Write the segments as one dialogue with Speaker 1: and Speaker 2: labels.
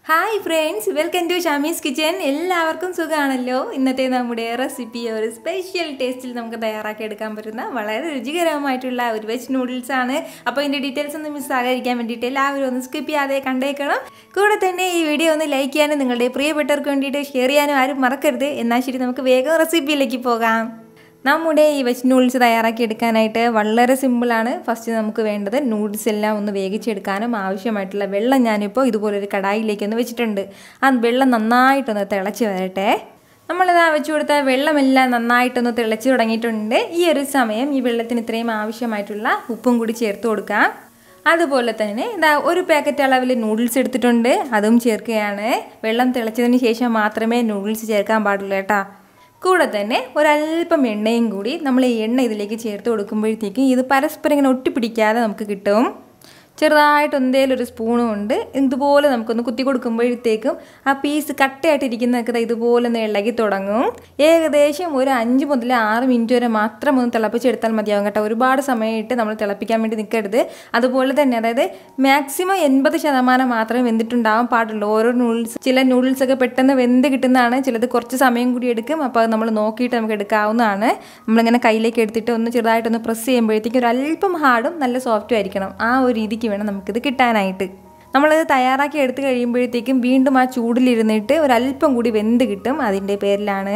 Speaker 1: hi friends welcome to Shamees kitchen എല്ലാവർക്കും സുഖമാണല്ലോ ഇന്നത്തെ നമ്മുടെ റെസിപ്പി ഒരു സ്പെഷ്യൽ ടേസ്റ്റിൽ നമുക്ക് തയ്യാറാക്കി എടുക്കാൻ പറ്റുന്ന വളരെ രുചികരമായിട്ടുള്ള ഒരു വെജ് നൂഡിൽസ് ആണ് അപ്പോൾ ഇതിൻ്റെ ഡീറ്റെയിൽസ് ഒന്നും മിസ് ആകാതിരിക്കാൻ വേണ്ടിയിട്ട് എല്ലാവരും ഒന്ന് സ്കിപ്പ് ചെയ്യാതെ കണ്ടേക്കണം കൂടെ തന്നെ ഈ വീഡിയോ ഒന്ന് ലൈക്ക് ചെയ്യാനും നിങ്ങളുടെ പ്രിയപ്പെട്ടവർക്ക് വേണ്ടിയിട്ട് ഷെയർ ചെയ്യാനും ആരും മറക്കരുത് എന്നാൽ ശരി നമുക്ക് വേഗം റെസിപ്പിയിലേക്ക് പോകാം നമ്മുടെ ഈ വെജ് നൂഡിൽസ് തയ്യാറാക്കി എടുക്കാനായിട്ട് വളരെ സിമ്പിളാണ് ഫസ്റ്റ് നമുക്ക് വേണ്ടത് നൂഡിൽസ് എല്ലാം ഒന്ന് വേവിച്ചെടുക്കാനും ആവശ്യമായിട്ടുള്ള വെള്ളം ഞാനിപ്പോൾ ഇതുപോലൊരു കടായിലേക്ക് ഒന്ന് വെച്ചിട്ടുണ്ട് ആ വെള്ളം നന്നായിട്ടൊന്ന് തിളച്ച് വരട്ടെ നമ്മളിതാ വെച്ച് കൊടുത്ത വെള്ളമെല്ലാം നന്നായിട്ടൊന്ന് തിളച്ച് തുടങ്ങിയിട്ടുണ്ട് ഈ ഒരു സമയം ഈ വെള്ളത്തിന് ഇത്രയും ആവശ്യമായിട്ടുള്ള ഉപ്പും കൂടി ചേർത്ത് കൊടുക്കാം അതുപോലെ തന്നെ ഇതാ ഒരു പാക്കറ്റ് അളവിൽ നൂഡിൽസ് എടുത്തിട്ടുണ്ട് അതും ചേർക്കുകയാണ് വെള്ളം തിളച്ചതിന് ശേഷം മാത്രമേ നൂഡിൽസ് ചേർക്കാൻ പാടുള്ളൂ കേട്ടോ കൂടെ തന്നെ ഒരല്പം എണ്ണയും കൂടി നമ്മൾ ഈ എണ്ണ ഇതിലേക്ക് ചേർത്ത് കൊടുക്കുമ്പോഴത്തേക്കും ഇത് പരസ്പരം ഇങ്ങനെ ഒട്ടിപ്പിടിക്കാതെ നമുക്ക് കിട്ടും ചെറുതായിട്ട് എന്തേലും ഒരു സ്പൂണും കൊണ്ട് ഇതുപോലെ നമുക്കൊന്ന് കുത്തി കൊടുക്കുമ്പോഴത്തേക്കും ആ പീസ് കട്ടയായിട്ടിരിക്കുന്നതൊക്കെ ഇതുപോലെ ഒന്ന് ഇളകി തുടങ്ങും ഏകദേശം ഒരു അഞ്ച് മുതൽ ആറ് മിനിറ്റ് വരെ മാത്രം ഒന്ന് തിളപ്പിച്ചെടുത്താൽ മതിയാവും കേട്ടോ ഒരുപാട് സമയമായിട്ട് നമ്മൾ തിളപ്പിക്കാൻ വേണ്ടി നിൽക്കരുത് അതുപോലെ തന്നെ അതായത് മാക്സിമം എൺപത് ശതമാനം മാത്രമേ വെന്തിട്ടുണ്ടാവാൻ പാടുള്ളൂ ഓരോ നൂഡിൽസ് ചില നൂഡിൽസ് ഒക്കെ പെട്ടെന്ന് വെന്ത് കിട്ടുന്നതാണ് ചിലത് കുറച്ച് സമയം കൂടി എടുക്കും അപ്പോൾ അത് നമ്മൾ നോക്കിയിട്ട് നമുക്ക് എടുക്കാവുന്നതാണ് നമ്മളിങ്ങനെ കയ്യിലേക്ക് എടുത്തിട്ട് ഒന്ന് ചെറുതായിട്ടൊന്ന് പ്രസ് ചെയ്യുമ്പോഴത്തേക്കും ഒരു അല്പം ഹാർഡും നല്ല സോഫ്റ്റും ആയിരിക്കണം ആ ഒരു രീതിക്ക് വേണം നമുക്കിത് കിട്ടാനായിട്ട് നമ്മളിത് തയ്യാറാക്കി എടുത്തു കഴിയുമ്പോഴത്തേക്കും വീണ്ടും ആ ചൂടിലിരുന്നിട്ട് ഒരല്പം കൂടി വെന്ത് കിട്ടും അതിൻ്റെ പേരിലാണ്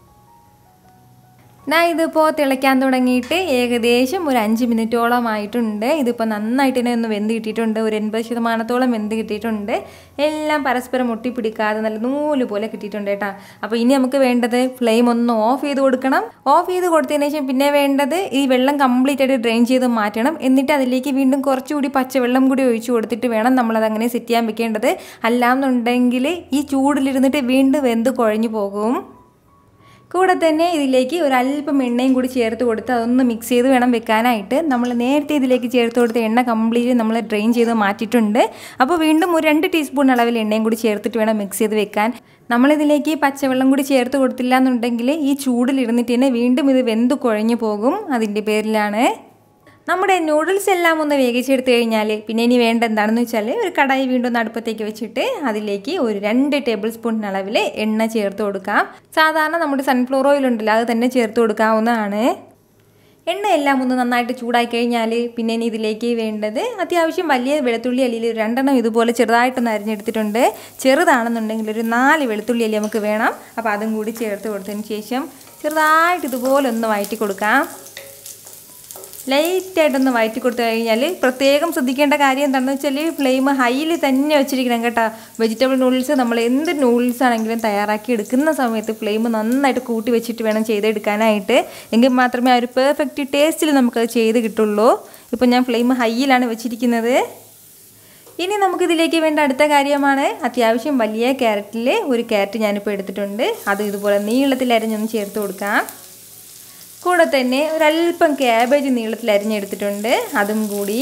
Speaker 1: ഞാൻ ഇതിപ്പോൾ തിളയ്ക്കാൻ തുടങ്ങിയിട്ട് ഏകദേശം ഒരു അഞ്ച് മിനിറ്റോളം ആയിട്ടുണ്ട് ഇതിപ്പോൾ നന്നായിട്ട് തന്നെ ഒന്ന് വെന്ത് കിട്ടിയിട്ടുണ്ട് ഒരു എൺപത് ശതമാനത്തോളം വെന്ത് കിട്ടിയിട്ടുണ്ട് എല്ലാം പരസ്പരം ഒട്ടിപ്പിടിക്കാതെ നല്ല നൂല് പോലെ കിട്ടിയിട്ടുണ്ട് കേട്ടോ അപ്പോൾ ഇനി നമുക്ക് വേണ്ടത് ഫ്ലെയിം ഒന്ന് ഓഫ് ചെയ്ത് കൊടുക്കണം ഓഫ് ചെയ്ത് കൊടുത്തതിന് ശേഷം പിന്നെ വേണ്ടത് ഈ വെള്ളം കംപ്ലീറ്റ് ആയിട്ട് ഡ്രെയിൻ ചെയ്ത് മാറ്റണം എന്നിട്ട് അതിലേക്ക് വീണ്ടും കുറച്ചുകൂടി പച്ചവെള്ളം കൂടി ഒഴിച്ചു കൊടുത്തിട്ട് വേണം നമ്മളത് അങ്ങനെ സെറ്റ് ചെയ്യാൻ വെക്കേണ്ടത് അല്ലാന്നുണ്ടെങ്കിൽ ഈ ചൂടിലിരുന്നിട്ട് വീണ്ടും വെന്ത് കുഴഞ്ഞു പോകും കൂടെ തന്നെ ഇതിലേക്ക് ഒരല്പം എണ്ണയും കൂടി ചേർത്ത് കൊടുത്ത് അതൊന്ന് മിക്സ് ചെയ്ത് വേണം വെക്കാനായിട്ട് നമ്മൾ നേരത്തെ ഇതിലേക്ക് ചേർത്ത് കൊടുത്ത എണ്ണ കംപ്ലീറ്റ് നമ്മൾ ഡ്രെയിൻ ചെയ്ത് മാറ്റിയിട്ടുണ്ട് അപ്പോൾ വീണ്ടും ഒരു രണ്ട് ടീസ്പൂൺ അളവിൽ എണ്ണയും കൂടി ചേർത്തിട്ട് വേണം മിക്സ് ചെയ്ത് വെക്കാൻ നമ്മളിതിലേക്ക് പച്ചവെള്ളം കൂടി ചേർത്ത് കൊടുത്തില്ല എന്നുണ്ടെങ്കിൽ ഈ ചൂടിലിരുന്നിട്ട് തന്നെ വീണ്ടും ഇത് വെന്ത് കുഴഞ്ഞു പോകും അതിൻ്റെ പേരിലാണ് നമ്മുടെ നൂഡിൽസ് എല്ലാം ഒന്ന് വേവിച്ചെടുത്ത് കഴിഞ്ഞാൽ പിന്നെ ഇനി വേണ്ട എന്താണെന്ന് വെച്ചാൽ ഒരു കടായി വീണ്ടും ഒന്ന് അടുപ്പത്തേക്ക് വെച്ചിട്ട് അതിലേക്ക് ഒരു രണ്ട് ടേബിൾ സ്പൂൺ അളവിൽ എണ്ണ ചേർത്ത് കൊടുക്കാം സാധാരണ നമ്മുടെ സൺഫ്ലവർ ഓയിൽ ഉണ്ടല്ലോ അത് തന്നെ ചേർത്ത് കൊടുക്കാവുന്നതാണ് എണ്ണ എല്ലാം ഒന്ന് നന്നായിട്ട് ചൂടായി കഴിഞ്ഞാൽ പിന്നെ ഇനി ഇതിലേക്ക് വേണ്ടത് അത്യാവശ്യം വലിയ വെളുത്തുള്ളി അല്ലിയിൽ രണ്ടെണ്ണം ഇതുപോലെ ചെറുതായിട്ടൊന്ന് അരിഞ്ഞെടുത്തിട്ടുണ്ട് ചെറുതാണെന്നുണ്ടെങ്കിൽ ഒരു നാല് വെളുത്തുള്ളി അല്ലി നമുക്ക് വേണം അപ്പോൾ അതും കൂടി ചേർത്ത് കൊടുത്തതിന് ശേഷം ചെറുതായിട്ട് ഇതുപോലെ ഒന്ന് വഴറ്റി കൊടുക്കാം ലൈറ്റായിട്ടൊന്ന് വയറ്റി കൊടുത്തു കഴിഞ്ഞാൽ പ്രത്യേകം ശ്രദ്ധിക്കേണ്ട കാര്യം എന്താണെന്ന് വെച്ചാൽ ഫ്ലെയിം ഹൈയിൽ തന്നെ വെച്ചിരിക്കണം കേട്ടോ വെജിറ്റബിൾ നൂഡിൽസ് നമ്മൾ എന്ത് നൂഡിൽസ് ആണെങ്കിലും തയ്യാറാക്കി എടുക്കുന്ന സമയത്ത് ഫ്ലെയിം നന്നായിട്ട് കൂട്ടി വെച്ചിട്ട് വേണം ചെയ്തെടുക്കാനായിട്ട് എങ്കിൽ മാത്രമേ ആ ഒരു പെർഫെക്റ്റ് ടേസ്റ്റിൽ നമുക്കത് ചെയ്ത് കിട്ടുള്ളൂ ഇപ്പം ഞാൻ ഫ്ലെയിം ഹൈയിലാണ് വെച്ചിരിക്കുന്നത് ഇനി നമുക്കിതിലേക്ക് വേണ്ട അടുത്ത കാര്യമാണ് അത്യാവശ്യം വലിയ ക്യാരറ്റിൽ ഒരു ക്യാരറ്റ് ഞാനിപ്പോൾ എടുത്തിട്ടുണ്ട് അത് ഇതുപോലെ നീളത്തിൽ അരിഞ്ഞൊന്ന് ചേർത്ത് കൊടുക്കാം കൂടെ തന്നെ ഒരല്പം ക്യാബേജ് നീളത്തിൽ അരിഞ്ഞെടുത്തിട്ടുണ്ട് അതും കൂടി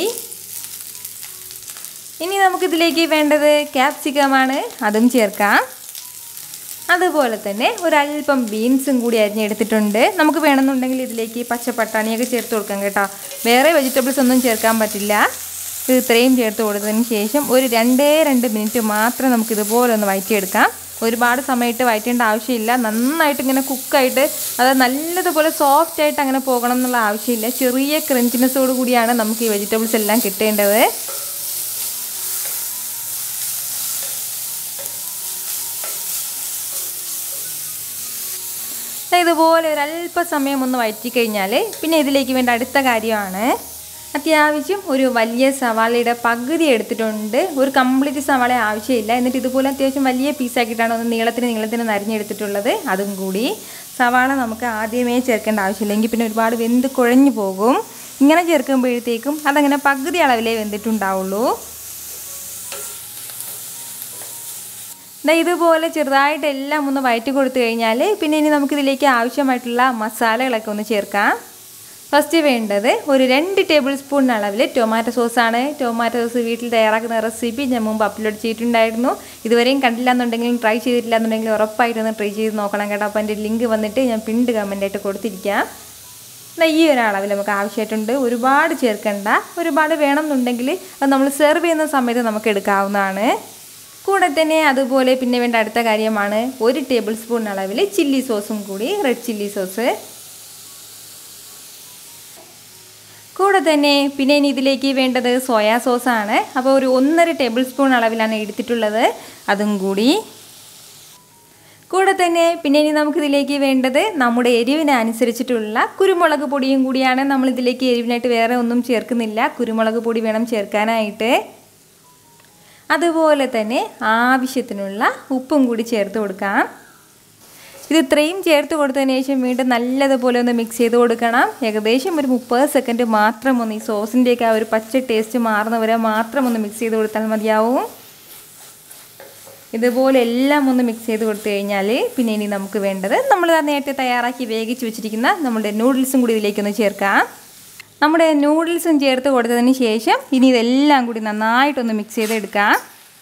Speaker 1: ഇനി നമുക്കിതിലേക്ക് വേണ്ടത് ക്യാപ്സിക്കമാണ് അതും ചേർക്കാം അതുപോലെ തന്നെ ഒരല്പം ബീൻസും കൂടി അരിഞ്ഞെടുത്തിട്ടുണ്ട് നമുക്ക് വേണമെന്നുണ്ടെങ്കിൽ ഇതിലേക്ക് പച്ചപ്പട്ടാണിയൊക്കെ ചേർത്ത് കൊടുക്കാം കേട്ടോ വേറെ വെജിറ്റബിൾസ് ഒന്നും ചേർക്കാൻ പറ്റില്ല ഇത് ഇത്രയും ചേർത്ത് കൊടുത്തതിന് ശേഷം ഒരു രണ്ടേ രണ്ട് മിനിറ്റ് മാത്രം നമുക്ക് ഇതുപോലെ ഒന്ന് വഴറ്റിയെടുക്കാം ഒരുപാട് സമയത്ത് വഴറ്റേണ്ട ആവശ്യമില്ല നന്നായിട്ട് ഇങ്ങനെ കുക്കായിട്ട് അത് നല്ലതുപോലെ സോഫ്റ്റ് ആയിട്ട് അങ്ങനെ പോകണം എന്നുള്ള ആവശ്യമില്ല ചെറിയ ക്രഞ്ചിനെസ്സോട് കൂടിയാണ് നമുക്ക് ഈ വെജിറ്റബിൾസ് എല്ലാം കിട്ടേണ്ടത് ഇതുപോലെ ഒരു അല്പസമയം ഒന്ന് വഴറ്റി കഴിഞ്ഞാൽ പിന്നെ ഇതിലേക്ക് വേണ്ട അടുത്ത കാര്യമാണ് അത്യാവശ്യം ഒരു വലിയ സവാളയുടെ പകുതി എടുത്തിട്ടുണ്ട് ഒരു കംപ്ലീറ്റ് സവാള ആവശ്യമില്ല എന്നിട്ട് ഇതുപോലെ അത്യാവശ്യം വലിയ പീസാക്കിയിട്ടാണ് ഒന്ന് നീളത്തിന് നീളത്തിന് നരിഞ്ഞെടുത്തിട്ടുള്ളത് അതും കൂടി സവാള നമുക്ക് ആദ്യമേ ചേർക്കേണ്ട ആവശ്യമില്ല എങ്കിൽ പിന്നെ ഒരുപാട് വെന്ത് കുഴഞ്ഞു പോകും ഇങ്ങനെ ചേർക്കുമ്പോഴത്തേക്കും അതങ്ങനെ പകുതി അളവിലേ വെന്തിട്ടുണ്ടാവുള്ളൂ ഇതുപോലെ ചെറുതായിട്ട് എല്ലാം ഒന്ന് വയറ്റി കൊടുത്തു കഴിഞ്ഞാൽ പിന്നെ ഇനി നമുക്കിതിലേക്ക് ആവശ്യമായിട്ടുള്ള മസാലകളൊക്കെ ഒന്ന് ചേർക്കാം ഫസ്റ്റ് വേണ്ടത് ഒരു രണ്ട് ടേബിൾ സ്പൂൺ അളവിൽ ടൊമാറ്റോ സോസാണ് ടൊമാറ്റോ സോസ് വീട്ടിൽ തയ്യാറാക്കുന്ന റെസിപ്പി ഞാൻ മുമ്പ് അപ്ലോഡ് ചെയ്തിട്ടുണ്ടായിരുന്നു ഇതുവരെയും കണ്ടില്ല എന്നുണ്ടെങ്കിലും ട്രൈ ചെയ്തിട്ടില്ല എന്നുണ്ടെങ്കിൽ ഉറപ്പായിട്ടൊന്ന് ട്രൈ ചെയ്ത് നോക്കണം കേട്ടോ അപ്പോൾ എൻ്റെ ലിങ്ക് വന്നിട്ട് ഞാൻ പിണ്ട് കമൻ്റായിട്ട് കൊടുത്തിരിക്കാം ഈ ഒരു അളവിൽ നമുക്ക് ആവശ്യമായിട്ടുണ്ട് ഒരുപാട് ചേർക്കണ്ട ഒരുപാട് വേണം എന്നുണ്ടെങ്കിൽ അത് നമ്മൾ സെർവ് ചെയ്യുന്ന സമയത്ത് നമുക്ക് എടുക്കാവുന്നതാണ് കൂടെ തന്നെ അതുപോലെ പിന്നെ വേണ്ട അടുത്ത കാര്യമാണ് ഒരു ടേബിൾ സ്പൂൺ അളവിൽ ചില്ലി സോസും കൂടി റെഡ് ചില്ലി സോസ് കൂടെ തന്നെ പിന്നെ ഇനി ഇതിലേക്ക് വേണ്ടത് സോയാ സോസാണ് അപ്പോൾ ഒരു ഒന്നര ടേബിൾ സ്പൂൺ അളവിലാണ് എടുത്തിട്ടുള്ളത് അതും കൂടി കൂടെ തന്നെ പിന്നെ ഇനി നമുക്കിതിലേക്ക് വേണ്ടത് നമ്മുടെ എരിവിനനുസരിച്ചിട്ടുള്ള കുരുമുളക് പൊടിയും കൂടിയാണ് നമ്മൾ ഇതിലേക്ക് എരിവിനായിട്ട് വേറെ ഒന്നും ചേർക്കുന്നില്ല കുരുമുളക് പൊടി വേണം ചേർക്കാനായിട്ട് അതുപോലെ തന്നെ ആവശ്യത്തിനുള്ള ഉപ്പും കൂടി ചേർത്ത് കൊടുക്കാം ഇത് ഇത്രയും ചേർത്ത് കൊടുത്തതിന് ശേഷം വീണ്ടും നല്ലതുപോലെ ഒന്ന് മിക്സ് ചെയ്ത് കൊടുക്കണം ഏകദേശം ഒരു മുപ്പത് സെക്കൻഡ് മാത്രം ഒന്ന് ഈ സോസിൻ്റെയൊക്കെ ആ ഒരു പച്ച ടേസ്റ്റ് മാറുന്നവരെ മാത്രം ഒന്ന് മിക്സ് ചെയ്ത് കൊടുത്താൽ മതിയാവും ഇതുപോലെ എല്ലാം ഒന്ന് മിക്സ് ചെയ്ത് കൊടുത്തു കഴിഞ്ഞാൽ പിന്നെ ഇനി നമുക്ക് വേണ്ടത് നമ്മൾ നേരത്തെ തയ്യാറാക്കി വേവിച്ച് വെച്ചിരിക്കുന്ന നമ്മുടെ നൂഡിൽസും കൂടി ഇതിലേക്കൊന്ന് ചേർക്കാം നമ്മുടെ നൂഡിൽസും ചേർത്ത് കൊടുത്തതിന് ശേഷം ഇനി ഇതെല്ലാം കൂടി നന്നായിട്ടൊന്ന് മിക്സ് ചെയ്തെടുക്കാം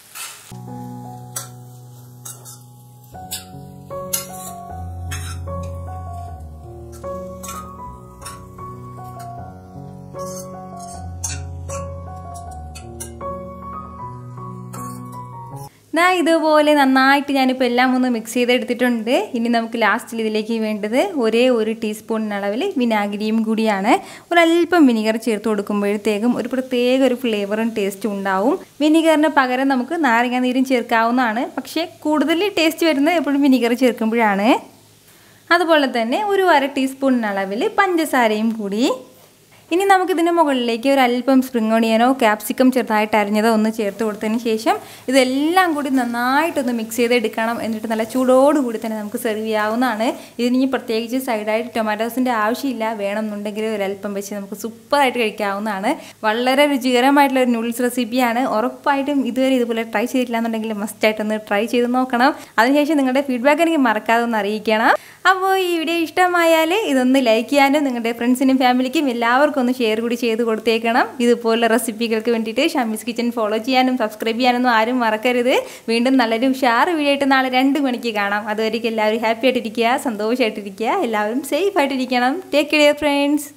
Speaker 1: ദാ ഇതുപോലെ നന്നായിട്ട് ഞാനിപ്പോൾ എല്ലാം ഒന്ന് മിക്സ് ചെയ്തെടുത്തിട്ടുണ്ട് ഇനി നമുക്ക് ലാസ്റ്റിൽ ഇതിലേക്ക് വേണ്ടത് ഒരേ ഒരു ടീസ്പൂൺ അളവിൽ വിനാഗിരിയും കൂടിയാണ് ഒരല്പം വിനിഗർ ചേർത്ത് കൊടുക്കുമ്പോഴത്തേക്കും ഒരു പ്രത്യേക ഒരു ഫ്ലേവറും ടേസ്റ്റും ഉണ്ടാവും വിനിഗറിന് പകരം നമുക്ക് നാരങ്ങ നീരും ചേർക്കാവുന്നതാണ് പക്ഷേ കൂടുതൽ ടേസ്റ്റ് വരുന്നത് എപ്പോഴും വിനിഗർ ചേർക്കുമ്പോഴാണ് അതുപോലെ തന്നെ ഒരു അര ടീസ്പൂൺ അളവിൽ പഞ്ചസാരയും കൂടി ഇനി നമുക്കിതിന് മുകളിലേക്ക് ഒരു അല്പം സ്പ്രിംഗ് ഓണിയനോ ക്യാപ്സിക്കം ചെറുതായിട്ട് അരിഞ്ഞതോ ഒന്ന് ചേർത്ത് കൊടുത്തതിന് ശേഷം ഇതെല്ലാം കൂടി നന്നായിട്ടൊന്ന് മിക്സ് ചെയ്തെടുക്കണം എന്നിട്ട് നല്ല ചൂടോടുകൂടി തന്നെ നമുക്ക് സെർവ് ചെയ്യാവുന്നതാണ് ഇതിന് പ്രത്യേകിച്ച് സൈഡായിട്ട് ടൊമാറ്റോസിൻ്റെ ആവശ്യമില്ല വേണമെന്നുണ്ടെങ്കിൽ ഒരല്പം വെച്ച് നമുക്ക് സൂപ്പറായിട്ട് കഴിക്കാവുന്നതാണ് വളരെ രുചികരമായിട്ടുള്ള ഒരു നൂഡിൽസ് റെസിപ്പിയാണ് ഉറപ്പായിട്ടും ഇതുവരെ ഇതുപോലെ ട്രൈ ചെയ്തിട്ടില്ല എന്നുണ്ടെങ്കിൽ മസ്റ്റായിട്ടൊന്ന് ട്രൈ ചെയ്ത് നോക്കണം അതിനുശേഷം നിങ്ങളുടെ ഫീഡ്ബാക്ക് എനിക്ക് മറക്കാതെ ഒന്ന് അറിയിക്കണം അപ്പോൾ ഈ വീഡിയോ ഇഷ്ടമായാൽ ഇതൊന്ന് ലൈക്ക് ചെയ്യാനും നിങ്ങളുടെ ഫ്രണ്ട്സിനും ഫാമിലിക്കും എല്ലാവർക്കും ഒന്ന് ഷെയർ കൂടി ചെയ്ത് കൊടുത്തേക്കണം ഇതുപോലുള്ള റെസിപ്പികൾക്ക് വേണ്ടിയിട്ട് ഷമീസ് കിച്ചൻ ഫോളോ ചെയ്യാനും സബ്സ്ക്രൈബ് ചെയ്യാനൊന്നും ആരും മറക്കരുത് വീണ്ടും നല്ലൊരു ഉഷാർ വീഡിയോ ആയിട്ട് നാളെ രണ്ട് മണിക്ക് കാണാം അതുവരേക്കും എല്ലാവരും ഹാപ്പി ആയിട്ടിരിക്കുക സന്തോഷമായിട്ടിരിക്കുക എല്ലാവരും സേഫ് ആയിട്ടിരിക്കണം ടേക്ക് കെയർ ഫ്രണ്ട്സ്